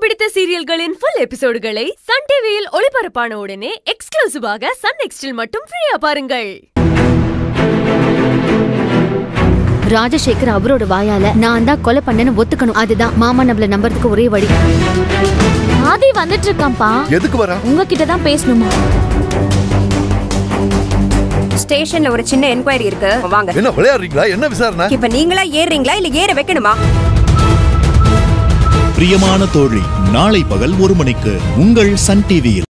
பிடித்த சீரியல்களின் full எபிசோடுகளை Sun டிவியில் ஒளிபரப்பான உடனே எக்ஸ்க்ளூசிவாக சன் நெக்ஸ்டில் மட்டும் ஃப்ரீயா பாருங்கள் ராஜசேகர் அவரோட வாயால நான் தான் கொலை பண்ணேன்னு ஒத்துக்கணும் அதுதான் மாமா நம்மள நம்புறதுக்கு ஒரே வழி ஆதி வந்துட்டு இருக்கான்ப்பா எதுக்கு வரா உங்ககிட்ட தான் பேசணுமா ஸ்டேஷன்ல ஒரு சின்ன என்கொயரி இருக்கு வாங்க என்ன விளையாடுறீங்களா என்ன விசாரணை இப்ப நீங்களா ஏறுறீங்களா இல்ல ஏற வைக்கணுமா பிரியமான தோழி நாளை பகல் ஒரு மணிக்கு உங்கள் சன் டிவியில்